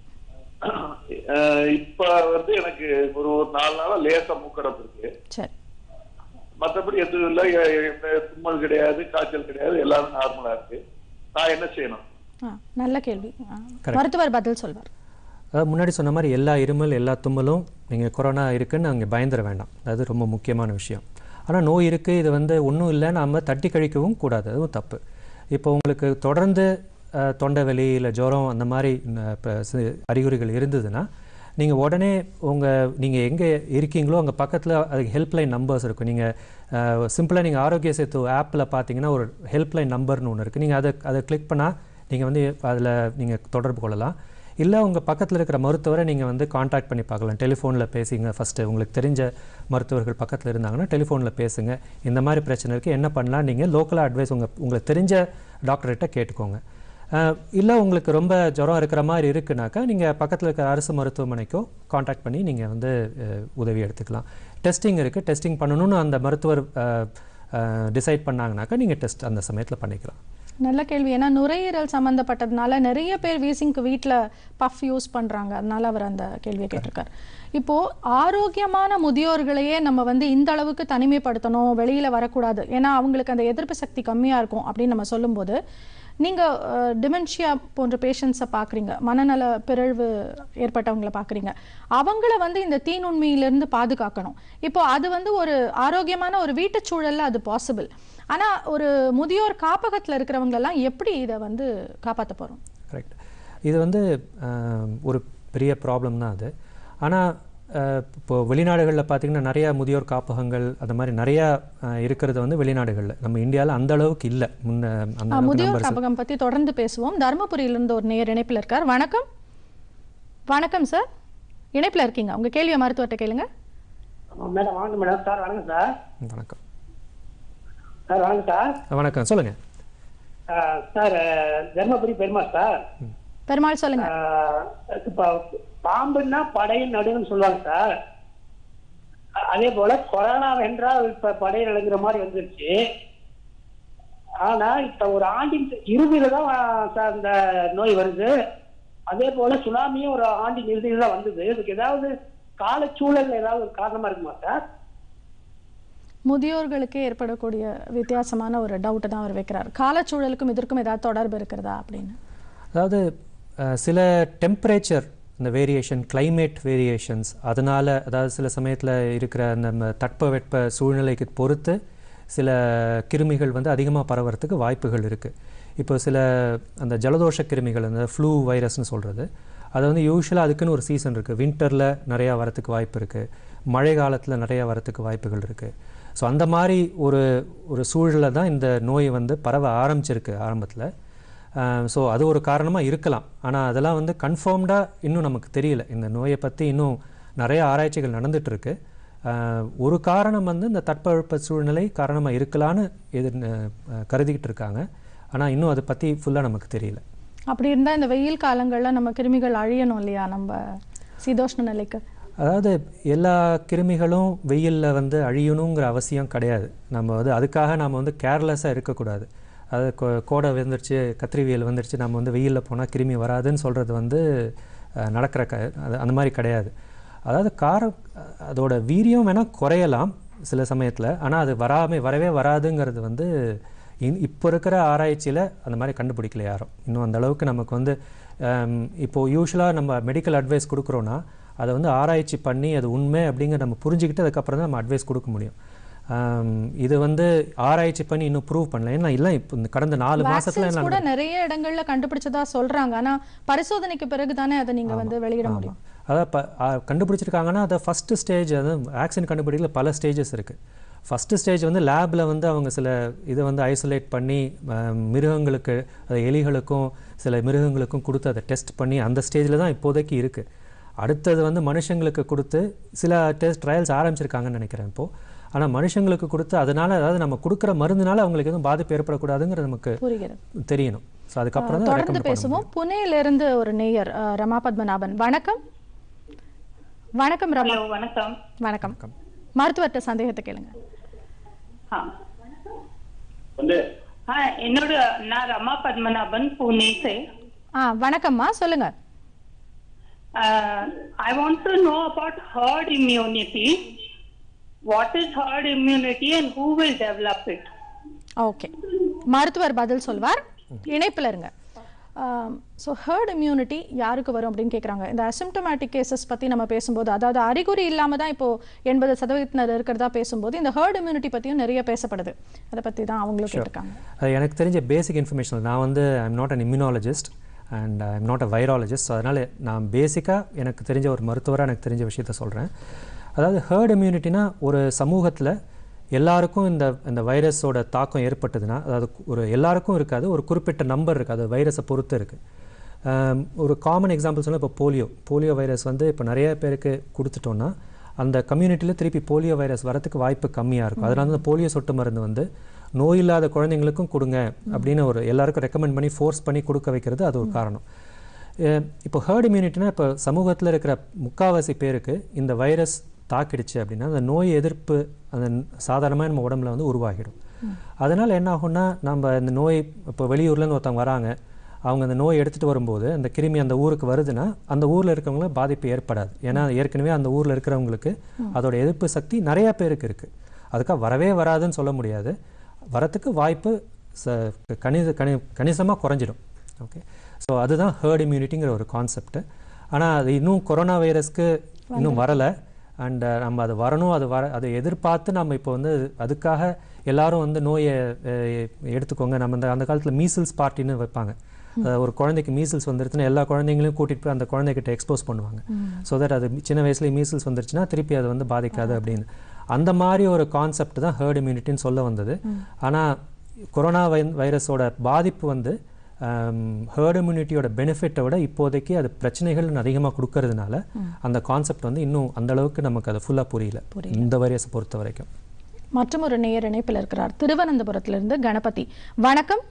அஹ், இப்ப வந்து எனக்கு ஒரு ஒரு நாலு நாளா லேசா மூக்கடப்பு இருக்கு சரி மத்தபடி எதுவும் இல்லை எ- எ- தும்மல் கிடையாது காய்ச்சல் கிடையாது எல்லாமே நார்மலா இருக்கு நான் என்ன செய்யணும் ஆ நல்ல கேள்வி ஆ, மருத்துவர் பதில் சொல்வார் அதாவது முன்னாடி சொன்ன மாதிரி எல்லா இருமல் எல்லா தும்மலும் நீங்கள் கொரோனா இருக்குன்னு அங்கே பயந்துட வேண்டாம் அது ரொம்ப முக்கியமான விஷயம் ஆனால் நோய் இருக்குது இது வந்து ஒன்றும் இல்லை நம்ம தட்டி கழிக்கவும் கூடாது அதுவும் தப்பு இப்போ உங்களுக்கு தொடர்ந்து அஹ், தொண்டை வலி இல்லை ஜுரம் அந்த மாதிரி ந- இப்ப சி- அறிகுறிகள் இருந்ததுன்னா நீங்கள் உடனே உங்கள் நீங்கள் எங்கே இருக்கீங்களோ அங்கே பக்கத்தில் அதுக்கு ஹெல்ப்லைன் நம்பர்ஸ் இருக்கும் நீங்கள் சிம்பிளாக நீங்கள் ஆரோக்கிய சேத்து ஆப்பில் பார்த்தீங்கன்னா ஒரு ஹெல்ப்லைன் நம்பர்னு ஒன்று இருக்குது நீங்கள் அதை அதை கிளிக் பண்ணால் நீங்கள் வந்து அதில் நீங்கள் தொடர்பு கொள்ளலாம் இல்லை உங்கள் பக்கத்தில் இருக்கிற மருத்துவரை நீங்கள் வந்து காண்டாக்ட் பண்ணி பார்க்கலாம் டெலிஃபோனில் பேசிங்க ஃபஸ்ட்டு உங்களுக்கு தெரிஞ்ச மருத்துவர்கள் பக்கத்தில் இருந்தாங்கன்னா டெலிஃபோனில் பேசுங்க இந்த மாதிரி பிரச்சனை இருக்குது என்ன பண்ணலாம் நீங்கள் லோக்கலாக அட்வைஸ் உங்கள் உங்களுக்கு தெரிஞ்ச டாக்டர்கிட்ட கேட்டுக்கோங்க இல்லை உங்களுக்கு ரொம்ப ஜுரம் இருக்கிற மாதிரி இருக்குனாக்கா நீங்கள் பக்கத்தில் இருக்கிற அரசு மருத்துவமனைக்கோ காண்டாக்ட் பண்ணி நீங்கள் வந்து அஹ், உதவி எடுத்துக்கலாம் டெஸ்டிங் இருக்குது டெஸ்டிங் பண்ணணும்னு அந்த மருத்துவர் டிசைட் பண்ணாங்கனாக்கா நீங்கள் டெஸ்ட் அந்த சமயத்தில் பண்ணிக்கலாம் நல்ல கேள்வி ஏன்னா நுரையீரல் சம்மந்தப்பட்டதுனால நிறைய பேர் வீசிங்க்கு வீட்டில் பஃப் யூஸ் பண்ணுறாங்க அதனால அவர் அந்த கேள்வியை கேட்டிருக்கார் இப்போ ஆரோக்கியமான முதியோர்களையே நம்ம வந்து இந்த அளவுக்கு தனிமைப்படுத்தணும் வெளியில் வரக்கூடாது ஏன்னா அவங்களுக்கு அந்த எதிர்ப்பு சக்தி கம்மியாக இருக்கும் அப்படின்னு நம்ம சொல்லும்போது நீங்கள் டிமென்ஷியா போன்ற பேஷண்ட்ஸை பார்க்குறீங்க மனநல பிறழ்வு ஏற்பட்டவங்களை பார்க்குறீங்க அவங்கள வந்து இந்த தீநுண்மையிலிருந்து பாதுகாக்கணும் இப்போ அது வந்து ஒரு ஆரோக்கியமான ஒரு வீட்டுச் சூழல்ல அது பாசிபிள் ஆனா ஒரு முதியோர் காப்பகத்துல இருக்கிறவங்களெல்லாம் எப்படி இதை வந்து காப்பாற்ற போறோம் கரெக்ட் இது வந்து ஆஹ், ஒரு பெரிய ப்ராப்ளம் தான் அது ஆனால் இப்போ வெளிநாடுகளில் பார்த்தீங்கன்னா நிறையா முதியோர் காப்பகங்கள் அந்த மாதிரி நிறையா ஆஹ், இருக்கிறது வந்து வெளிநாடுகளில் நம்ம இந்தியாவில் அந்த அளவுக்கு இல்லை முன்ன அந்த ஆ, அளவுக்கு முதியோர் numbers காப்பகம் பத்தி தொடர்ந்து பேசுவோம் தருமபுரியிலிருந்து ஒரு நேர் இணைப்பில் இருக்கார் வணக்கம் வணக்கம் சார் இணைப்பில் இருக்கீங்க உங்க கேள்வியை மருத்துவர்கிட்ட கேளுங்க மேடம் வாங்க மேடம் சார் வணக்கம் சார் வணக்கம் சார் வணக்கம் சார் வணக்கம் சொல்லுங்கள் ஆஹ் சார் ஆஹ் தர்மபுரி பெருமாள் சார் பெருமாள் சொல்லுங்க ஆஹ் இப்ப பாம்புன்னா படையின் நடுன்னு சொல்லுவாங்க சார் அ- அதே போல கொரோனா வென்றால் இப்ப படையில் நடுங்கிற மாதிரி வந்துருச்சு ஆனா இப்ப ஒரு ஆண்டின் இறுதியில தான் ஆஹ், சார் இந்த நோய் வருது அதே போல சுனாமியும் ஒரு ஆண்டின் இறுதியில தான் வந்தது இதுக்கு ஏதாவது காலச்சூழல் ஏதாவது ஒரு காரணமா இருக்குமா சார் முதியோர்களுக்கு ஏற்படக்கூடிய வித்தியாசமான ஒரு டவுட் தான் அவர் வைக்கிறார் காலச்சூழலுக்கும் இதற்கும் ஏதாவது தொடர்பு இருக்கிறதா அப்படின்னு அதாவது அஹ், சில டெம்பரேச்சர் இந்த வேரியேஷன் climate வேரியேஷன்ஸ் அதனால் அதாவது சில சமயத்தில் இருக்கிற நம்ம தட்பவெட்ப சூழ்நிலைக்கு பொறுத்து சில கிருமிகள் வந்து அதிகமாக பரவறதுக்கு வாய்ப்புகள் இருக்குது இப்போ சில அந்த ஜலதோஷ கிருமிகள் அந்த ஃப்ளூ வைரஸ்னு சொல்கிறது அது வந்து யூஸ்வலாக அதுக்குன்னு ஒரு சீசன் இருக்குது வின்டரில் நிறையா வரத்துக்கு வாய்ப்பு இருக்குது மழை காலத்தில் நிறையா வரத்துக்கு வாய்ப்புகள் இருக்குது ஸோ அந்த மாதிரி ஒரு ஒரு சூழலில் தான் இந்த நோய் வந்து பரவ ஆரம்பிச்சிருக்கு ஆரம்பத்தில் ஸோ அது ஒரு காரணமாக இருக்கலாம் ஆனால் அதெல்லாம் வந்து கன்ஃபார்ம்டாக இன்னும் நமக்கு தெரியல இந்த நோயை பற்றி இன்னும் நிறைய ஆராய்ச்சிகள் நடந்துட்டு இருக்கு ஆஹ் ஒரு காரணம் வந்து இந்த தட்பவெப்ப சூழ்நிலை காரணமாக இருக்கலான்னு எதிர் அஹ் கருதிக்கிட்டு இருக்காங்க ஆனால் இன்னும் அதை பற்றி ஃபுல்லாக நமக்கு தெரியல அப்படி இருந்தா இந்த வெயில் காலங்கள்ல நம்ம கிருமிகள் அழியணும் இல்லையா நம்ம சீதோஷ்ண நிலைக்கு அதாவது எல்லா கிருமிகளும் வெயிலில் வந்து அழியணுங்கிற அவசியம் கிடையாது நம்ம வந்து அதுக்காக நம்ம வந்து கேர்லெஸ்ஸாக இருக்கக்கூடாது அது கோ- கோடை வந்துருச்சு கத்திரிவியல் வந்துருச்சு நம்ம வந்து வெயிலில் போனால் கிருமி வராதுன்னு சொல்கிறது வந்து அஹ், நடக்கிற க அது அந்த மாதிரி கிடையாது அதாவது கார அதோட வீரியம் வேணால் குறையலாம் சில சமயத்தில் ஆனால் அது வராமே வரவே வராதுங்கிறது வந்து இன் இப்போ இருக்கிற ஆராய்ச்சியில் அந்த மாதிரி கண்டுபிடிக்கல யாரும் இன்னும் அந்த அளவுக்கு நமக்கு வந்து ஹம், இப்போ யூஸ்வலாக நம்ம மெடிக்கல் அட்வைஸ் கொடுக்குறோன்னா அதை வந்து ஆராய்ச்சி பண்ணி அது உண்மை அப்படிங்கிற நம்ம புரிஞ்சுக்கிட்டு அதுக்கப்புறம் தான் நம்ம அட்வைஸ் கொடுக்க முடியும் ஆம், இது வந்து ஆராய்ச்சி பண்ணி இன்னும் ப்ரூவ் பண்ணல ஏன்னா இல்லை இப்போ இந்த கடந்த நாலு மாசத்துல வேக்சின்ஸ் என்ன கூட நிறைய இடங்கள்ல கண்டுபிடிச்சதா சொல்றாங்க ஆனா பரிசோதனைக்கு பிறகு தானே அதை நீங்க வந்து வெளியிட முடியும் அதாவது ப- ஆ, கண்டுபிடிச்சிருக்காங்கன்னா அதை ஃபஸ்ட்டு ஸ்டேஜ் அது வேக்சின் கண்டுபிடிக்கல பல ஸ்டேஜஸ் இருக்குது ஃபஸ்ட்டு ஸ்டேஜ் வந்து லேபில் வந்து அவங்க சில இதை வந்து ஐசோலேட் பண்ணி ஆ, மிருகங்களுக்கு அது எலிகளுக்கும் சில மிருகங்களுக்கும் கொடுத்து அதை டெஸ்ட் பண்ணி அந்த ஸ்டேஜில் தான் இப்போதைக்கு இருக்குது அடுத்தது வந்து மனுஷங்களுக்கு கொடுத்து சில டெஸ்ட் ட்ரையல்ஸ் ஆரம்பிச்சிருக்காங்கன்னு நினைக்கிறேன் இப்போது ஆனால் மனுஷங்களுக்கு கொடுத்து அதனால அதாவது நம்ம கொடுக்குற மருந்துனால அவங்களுக்கு எதுவும் பாதிப்பு ஏற்படக்கூடாதுங்கிறது நமக்கு புரிகிறது தெரியணும் ஸோ அதுக்கப்புறம் தான் தொடர்ந்து ரெக்கமெண்ட் பண்ண பேசுவோம் புனேல இருந்து ஒரு நேயர் அஹ், ரமா பத்மநாபன் வணக்கம் வணக்கம் ரமா ஹலோ வணக்கம் வணக்கம் மருத்துவர்கிட்ட சந்தேகத்தை கேளுங்க ஆ. வந்து ஆ, என்னோட நான் ரமா பத்மநாபன் புனே से ஆ வணக்கம்மா சொல்லுங்க I want to know about herd immunity what is herd immunity and who will develop it okay மருத்துவர் பதில் சொல்வார் இணைப்பில் இருங்க ஸோ ஹர்ட் இம்யூனிட்டி யாருக்கு வரும் அப்படின்னு கேட்குறாங்க இந்த அசிம்டமேட்டிக் கேசஸ் பற்றி நம்ம பேசும்போது அதாவது அறிகுறி இல்லாமல் தான் இப்போ எண்பது சதவீதத்தினர் இருக்கிறதா பேசும்போது இந்த ஹர்ட் இம்யூனிட்டி பற்றியும் நிறைய பேசப்படுது அதை பற்றி தான் அவங்களும் கேட்டிருக்காங்க அது எனக்கு தெரிஞ்ச பேசிக் இன்ஃபர்மேஷன் நான் வந்து I'm not an immunologist and I'm not a virologist so அதனால் நான் பேசிக்காக எனக்கு தெரிஞ்ச ஒரு மருத்துவராக எனக்கு தெரிஞ்ச விஷயத்த சொல்கிறேன் அதாவது ஹர்ட் இம்யூனிட்டினா ஒரு சமூகத்தில் எல்லாருக்கும் இந்த இந்த வைரஸோட தாக்கம் ஏற்பட்டதுன்னா அதாவது ஒரு எல்லாருக்கும் இருக்காது ஒரு குறிப்பிட்ட நம்பர் இருக்குது அது வைரஸை பொறுத்து இருக்குது ஒரு காமன் எக்ஸாம்பிள் சொன்னால் இப்போ போலியோ போலியோ வைரஸ் வந்து இப்போ நிறைய பேருக்கு கொடுத்துட்டோன்னா அந்த கம்யூனிட்டியில் திருப்பி போலியோ வைரஸ் வரதுக்கு வாய்ப்பு கம்மியாக இருக்கும் அதனால தான் அந்த போலியோ சொட்டு மருந்து வந்து நோய் இல்லாத குழந்தைங்களுக்கும் கொடுங்க அப்படின்னு ஒரு எல்லாருக்கும் ரெக்கமெண்ட் பண்ணி ஃபோர்ஸ் பண்ணி கொடுக்க வைக்கிறது அது ஒரு காரணம் அஹ் இப்போ ஹர்ட் இம்யூனிட்டினா இப்போ சமூகத்தில் இருக்கிற முக்காவாசி பேருக்கு இந்த வைரஸ் தாக்கிடுச்சு அப்படின்னா அந்த நோய் எதிர்ப்பு அந்த சாதாரணமாக நம்ம உடம்புல வந்து உருவாகிடும் அதனால் என்ன ஆகும்னா நம்ம இந்த நோய் இப்போ வெளியூர்லேருந்து ஒருத்தவங்க வராங்க அவங்க அந்த நோய் எடுத்துகிட்டு வரும்போது அந்த கிருமி அந்த ஊருக்கு வருதுன்னா அந்த ஊரில் இருக்கவங்களுக்கு பாதிப்பு ஏற்படாது ஏன்னா ஏற்கனவே அந்த ஊரில் இருக்கிறவங்களுக்கு அதோட எதிர்ப்பு சக்தி நிறைய பேருக்கு இருக்குது அதுக்காக வரவே வராதுன்னு சொல்ல முடியாது வரத்துக்கு வாய்ப்பு ச கணித கணி கணிசமாக குறைஞ்சிடும் ஓகே ஸோ அதுதான் ஹேர்ட் இம்யூனிட்டிங்கிற ஒரு கான்செப்ட் ஆனால் அது இன்னும் கொரோனா வைரஸ்க்கு இன்னும் வரலை அண்ட் நம்ம அது வரணும் அது வர அதை எதிர்பார்த்து நம்ம இப்போ வந்து அதுக்காக எல்லாரும் வந்து நோயை அஹ், எடுத்துக்கோங்க நம்ம இந்த அந்த காலத்தில் மீசில்ஸ் பார்ட்டின்னு வைப்பாங்க அஹ், ஒரு குழந்தைக்கு மீசில்ஸ் வந்துருச்சுன்னா எல்லா குழந்தைங்களையும் கூட்டிகிட்டு போய் அந்த குழந்தைகிட்ட எக்ஸ்போஸ் பண்ணுவாங்க ஸோ தட் அது சின்ன வயசுலேயே மீசில்ஸ் வந்துருச்சுன்னா திருப்பி அது வந்து பாதிக்காது அப்படின்னு அந்த மாதிரி ஒரு கான்செப்ட் தான் ஹேர்ட் இம்யூனிட்டின்னு சொல்ல வந்தது ஆனால் கொரோனா வை வைரஸோட பாதிப்பு வந்து ஹேர்ட் இம்யூனிட்டியோட பெனிஃபிட்டை விட இப்போதைக்கு அது பிரச்சனைகள் அதிகமாக கொடுக்கறதுனால அந்த கான்செப்ட் வந்து இன்னும் அந்த அளவுக்கு நமக்கு அது ஃபுல்லாக புரியல இந்த வைரஸை பொறுத்த வரைக்கும் மற்றும் ஒரு நேயர் இணைப்பில் இருக்கிறார் திருவனந்தபுரத்திலிருந்து கணபதி வணக்கம்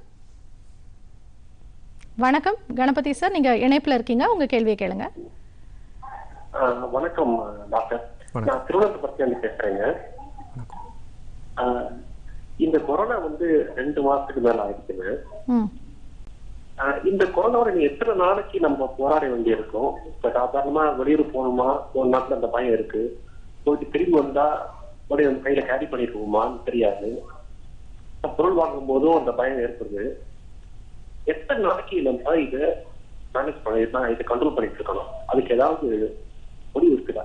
வணக்கம் கணபதி சார் நீங்க இணைப்பில் இருக்கீங்க உங்க கேள்வியை கேளுங்க ஆஹ் வணக்கம் டாக்டர் நான் திருவனந்தபுரத்துலேருந்து பேசுறேங்க ஆஹ் இந்த கொரோனா வந்து ரெண்டு மாசத்துக்கு மேல ஆயிடுச்சுங்க ம் ஆஹ் இந்த கொரோனாவோட நீ எத்தனை நாளைக்கு நம்ம போராட வேண்டியிருக்கும் இப்ப சாதாரணமா வெளியூர் போகணுமா ஒரு நாட்டுல அந்த பயம் இருக்கு போயிட்டு திரும்பி வந்தா மறுபடியும் நம்ம கையில கேரி பண்ணிருக்கோமான்னு தெரியாது பொருள் வாங்கும் போதும் அந்த பயம் ஏற்படுது எத்தனை நாளைக்கு நம்ம இதை மேனேஜ் பண்ணி இதை கண்ட்ரோல் பண்ணிட்டு இருக்கணும் அதுக்கு ஏதாவது முடிவு இருக்குதா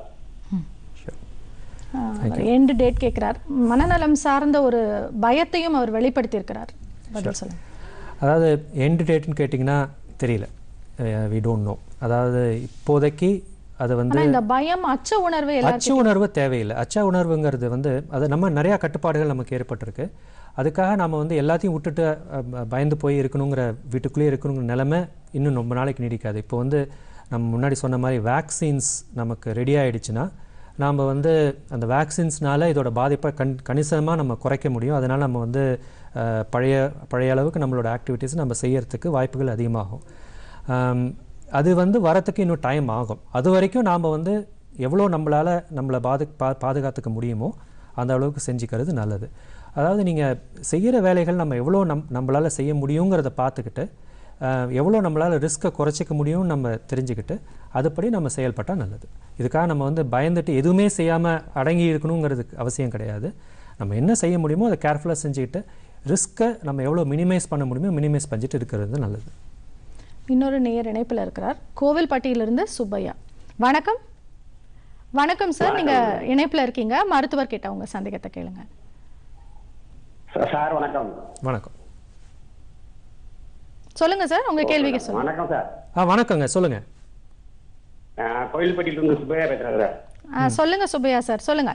எண்டு டேட் கேட்கிறார் மனநலம் சார்ந்த ஒரு பயத்தையும் அவர் வெளிப்படுத்தியிருக்கிறார் பதில் சொல்லுங்க அதாவது எண்ட் டேட்னு கேட்டிங்கன்னா தெரியல வி டோன்ட் நோ அதாவது இப்போதைக்கு அது வந்து ஆனா இந்த பயம் அச்ச உணர்வு அச்ச எல்லாருக்கும் உணர்வு தேவையில்லை அச்ச உணர்வுங்கிறது வந்து அது நம்ம நிறையா கட்டுப்பாடுகள் நமக்கு ஏற்பட்டிருக்கு அதுக்காக நம்ம வந்து எல்லாத்தையும் விட்டுட்டு அஹ், ப- பயந்து போய் இருக்கணுங்கிற வீட்டுக்குள்ளேயே இருக்கணுங்கிற நிலைமை இன்னும் ரொம்ப நாளைக்கு நீடிக்காது இப்போ வந்து நம்ம முன்னாடி சொன்ன மாதிரி வேக்சின்ஸ் நமக்கு ரெடி ஆயிடுச்சுன்னா நாம் வந்து அந்த வேக்சின்ஸ்னால இதோட பாதிப்பை கண் கணிசமாக நம்ம குறைக்க முடியும் அதனால் நம்ம வந்து அஹ், பழைய பழைய அளவுக்கு நம்மளோட ஆக்டிவிட்டீஸ் நம்ம செய்யறதுக்கு வாய்ப்புகள் அதிகமாகும் ஆம், அது வந்து வரத்துக்கு இன்னும் டைம் ஆகும் அது வரைக்கும் நாம் வந்து எவ்வளோ நம்மளால் நம்மளை பாது பா பாதுகாத்துக்க முடியுமோ அந்த அளவுக்கு செஞ்சுக்கிறது நல்லது அதாவது நீங்கள் செய்கிற வேலைகள் நம்ம எவ்வளோ நம் நம்மளால் செய்ய முடியுங்கிறத பார்த்துக்கிட்டு ஆஹ், எவ்வளோ நம்மளால் ரிஸ்க்கை குறைச்சிக்க முடியும்னு நம்ம தெரிஞ்சுக்கிட்டு அதுபடி நம்ம செயல்பட்டால் நல்லது இதுக்காக நம்ம வந்து பயந்துட்டு எதுவுமே செய்யாமல் அடங்கி இருக்கணுங்கிறதுக்கு அவசியம் கிடையாது நம்ம என்ன செய்ய முடியுமோ அதை கேர்ஃபுல்லாக செஞ்சுக்கிட்டு ரிஸ்க்கை நம்ம எவ்வளோ மினிமைஸ் பண்ண முடியுமோ மினிமைஸ் பண்ணிட்டு இருக்கிறது நல்லது இன்னொரு நேயர் இணைப்பில் இருக்கிறார் கோவில்பட்டியிலிருந்து சுப்பையா வணக்கம் வணக்கம் சார் நீங்க இணைப்பில் இருக்கீங்க மருத்துவர் கிட்ட உங்க சந்தேகத்தை கேளுங்க சார் வணக்கம் வணக்கம் சொல்லுங்க சார் உங்க கேள்விக்கு சொல்லுங்க வணக்கம் சார் ஆ வணக்கங்க சொல்லுங்கள் அஹ், கோயில்பட்டியிலிருந்து சுப்பையா பேசுறேன் சார் ஆ, சொல்லுங்க சுப்பையா சார் சொல்லுங்க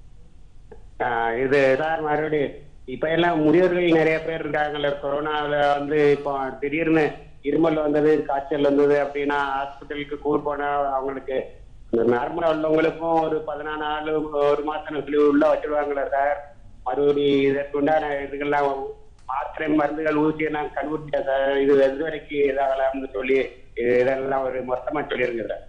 அஹ், இது சார் மறுபடியும் இப்ப எல்லாம் முதியோர்கள் நிறைய பேர் இருக்காங்கல்ல கொரோனாவில் வந்து இப்போ திடீர்னு இருமல் வந்தது காய்ச்சல் வந்தது அப்படின்னா ஹாஸ்பிட்டலுக்கு கூர் போனா அவங்களுக்கு நார்மலா உள்ளவங்களுக்கும் ஒரு பதினாலு நாள் ஒரு மாசம் சொல்லி உள்ள வச்சிருவாங்களே சார் மறுபடி இதற்கு உண்டான இதுகள்லாம் மாத்திரை மருந்துகள் ஊசி எல்லாம் கண்டுபிடிச்சா சார் இது எது வரைக்கும் இதாகலாம்னு சொல்லி இது- இதெல்லாம் ஒரு மொத்தமா சொல்லிருங்க சார்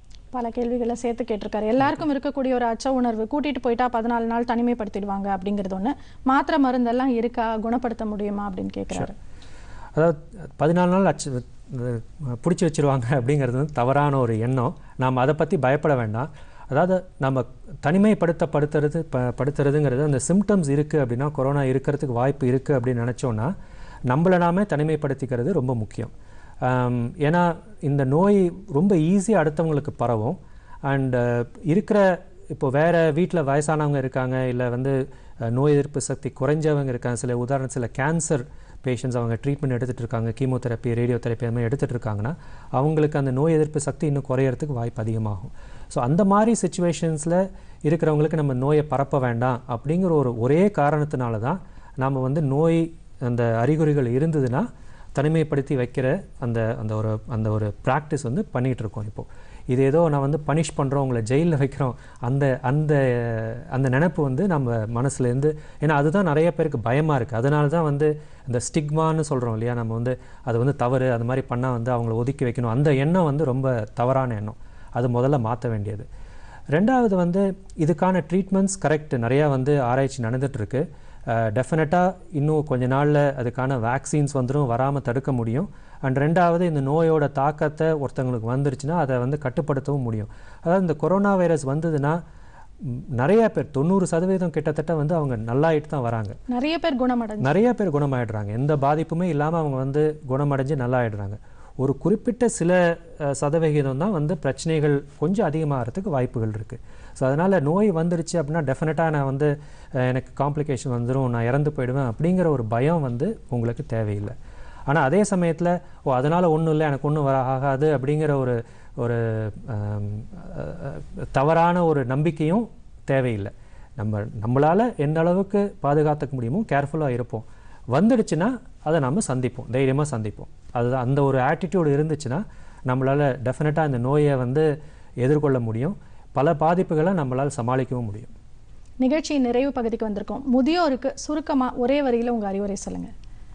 பல கேள்விகளை சேர்த்து கேட்டிருக்காரு எல்லாருக்கும் இருக்கக்கூடிய ஒரு அச்ச உணர்வு கூட்டிட்டு போயிட்டா பதினாலு நாள் தனிமைப்படுத்திடுவாங்க அப்படிங்கிறது ஒண்ணு மாத்திரை மருந்தெல்லாம் இருக்கா குணப்படுத்த முடியுமா அப்படின்னு கேட்குறாரு அதாவது பதினாலு நாள் அச்சு பிடிச்சி வச்சிருவாங்க அப்படிங்கிறது வந்து தவறான ஒரு எண்ணம் நாம் அதை பற்றி பயப்பட வேண்டாம் அதாவது நம்ம தனிமைப்படுத்தப்படுத்துறது ப படுத்துறதுங்கிறது அந்த சிம்டம்ஸ் இருக்குது அப்படின்னா கொரோனா இருக்கிறதுக்கு வாய்ப்பு இருக்குது அப்படின்னு நினச்சோன்னா நம்மளை நாமே தனிமைப்படுத்திக்கிறது ரொம்ப முக்கியம் ஆம், ஏன்னா இந்த நோய் ரொம்ப ஈஸியாக அடுத்தவங்களுக்கு பரவும் அண்ட் இருக்கிற இப்போ வேறு வீட்டில் வயசானவங்க இருக்காங்க இல்லை வந்து அஹ், நோய் எதிர்ப்பு சக்தி குறைஞ்சவங்க இருக்காங்க சில உதாரணம் சில கேன்சர் பேஷண்ட்ஸ் அவங்க ட்ரீட்மெண்ட் எடுத்துகிட்டு இருக்காங்க கீமோதெரப்பி ரேடியோ தெரப்பி அது மாதிரி எடுத்துகிட்டு இருக்காங்கன்னா அவங்களுக்கு அந்த நோய் எதிர்ப்பு சக்தி இன்னும் குறையறதுக்கு வாய்ப்பு அதிகமாகும் ஸோ அந்த மாதிரி சுச்சுவேஷன்ஸில் இருக்கிறவங்களுக்கு நம்ம நோயை பரப்ப வேண்டாம் அப்படிங்கிற ஒரு ஒரே காரணத்தினால தான் நாம் வந்து நோய் அந்த அறிகுறிகள் இருந்ததுன்னா தனிமைப்படுத்தி வைக்கிற அந்த அந்த ஒரு அந்த ஒரு ப்ராக்டிஸ் வந்து பண்ணிகிட்டு இருக்கோம் இப்போது இது ஏதோ நான் வந்து பனிஷ் பண்ணுறோம் உங்களை ஜெயிலில் வைக்கிறோம் அந்த அந்த அந்த நினைப்பு வந்து நம்ம மனசுலேருந்து ஏன்னா அதுதான் நிறைய பேருக்கு பயமாக இருக்குது அதனால தான் வந்து இந்த ஸ்டிக்மான்னு சொல்கிறோம் இல்லையா நம்ம வந்து அது வந்து தவறு அது மாதிரி பண்ணால் வந்து அவங்கள ஒதுக்கி வைக்கணும் அந்த எண்ணம் வந்து ரொம்ப தவறான எண்ணம் அது முதல்ல மாற்ற வேண்டியது ரெண்டாவது வந்து இதுக்கான ட்ரீட்மெண்ட்ஸ் கரெக்ட் நிறையா வந்து ஆராய்ச்சி நடந்துட்டு இருக்கு டெஃபினட்டாக இன்னும் கொஞ்ச நாளில் அதுக்கான வேக்சின்ஸ் வந்துடும் வராமல் தடுக்க முடியும் அண்ட் ரெண்டாவது இந்த நோயோட தாக்கத்தை ஒருத்தவங்களுக்கு வந்துருச்சுன்னா அதை வந்து கட்டுப்படுத்தவும் முடியும் அதாவது இந்த கொரோனா வைரஸ் வந்ததுன்னா ம், நிறைய பேர் தொண்ணூறு சதவீதம் கிட்டத்தட்ட வந்து அவங்க நல்லாயிட்டு தான் வராங்க நிறைய பேர் குணமடைஞ்சு நிறைய பேர் குணமாயிடுறாங்க எந்த பாதிப்புமே இல்லாமல் அவங்க வந்து குணமடைஞ்சு நல்லா ஆயிடுறாங்க ஒரு குறிப்பிட்ட சில அஹ், சதவிகிதம் தான் வந்து பிரச்சனைகள் கொஞ்சம் அதிகமாகிறதுக்கு வாய்ப்புகள் இருக்குது ஸோ அதனால் நோய் வந்துருச்சு அப்படின்னா டெஃபினட்டாக நான் வந்து அஹ், எனக்கு காம்ப்ளிகேஷன் வந்துடும் நான் இறந்து போயிடுவேன் அப்படிங்கிற ஒரு பயம் வந்து உங்களுக்கு தேவையில்லை ஆனால் அதே சமயத்தில் ஓ அதனால் ஒன்றும் இல்லை எனக்கு ஒன்றும் வர ஆகாது அப்படிங்கிற ஒரு ஒரு ஆம், அஹ், அஹ், தவறான ஒரு நம்பிக்கையும் தேவையில்லை நம்ம நம்மளால் எந்த அளவுக்கு பாதுகாத்துக்க முடியுமோ கேர்ஃபுல்லாக இருப்போம் வந்துடுச்சுன்னா அதை நம்ம சந்திப்போம் தைரியமாக சந்திப்போம் அதுதான் அந்த ஒரு ஆட்டிடியூடு இருந்துச்சுன்னா நம்மளால் டெஃபினட்டாக இந்த நோயை வந்து எதிர்கொள்ள முடியும் பல பாதிப்புகளை நம்மளால் சமாளிக்கவும் முடியும் நிகழ்ச்சியின் நிறைவு பகுதிக்கு வந்திருக்கோம் முதியோருக்கு சுருக்கமா ஒரே வரியில உங்க அறிவுரை சொல்லுங்க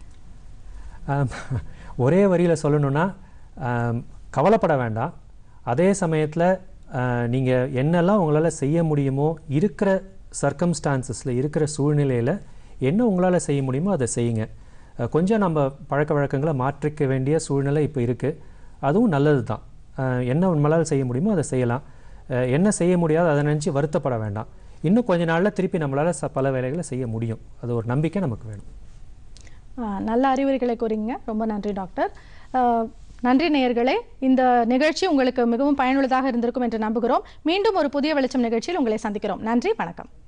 ஆம், ஒரே வரியில் சொல்லணும்னா ஆம், கவலைப்பட வேண்டாம் அதே சமயத்தில் நீங்கள் என்னெல்லாம் உங்களால் செய்ய முடியுமோ இருக்கிற சர்க்கம்ஸ்டான்சஸில் இருக்கிற சூழ்நிலையில் என்ன உங்களால் செய்ய முடியுமோ அதை செய்யுங்க அஹ், கொஞ்சம் நம்ம பழக்க வழக்கங்களை மாற்றிக்க வேண்டிய சூழ்நிலை இப்போ இருக்குது அதுவும் நல்லது தான் என்ன உங்களால் செய்ய முடியுமோ அதை செய்யலாம் அஹ், என்ன செய்ய முடியாது அதை நினச்சி வருத்தப்பட வேண்டாம் இன்னும் கொஞ்ச நாளில் திருப்பி நம்மளால் ச பல வேலைகளை செய்ய முடியும் அது ஒரு நம்பிக்கை நமக்கு வேணும் ஆ, நல்ல அறிவுரைகளை கூறிங்க ரொம்ப நன்றி டாக்டர் ஆ, நன்றி நேயர்களே இந்த நிகழ்ச்சி உங்களுக்கு மிகவும் பயனுள்ளதாக இருந்திருக்கும் என்று நம்புகிறோம் மீண்டும் ஒரு புதிய வெளிச்சம் நிகழ்ச்சியில் உங்களை சந்திக்கிறோம் நன்றி வணக்கம்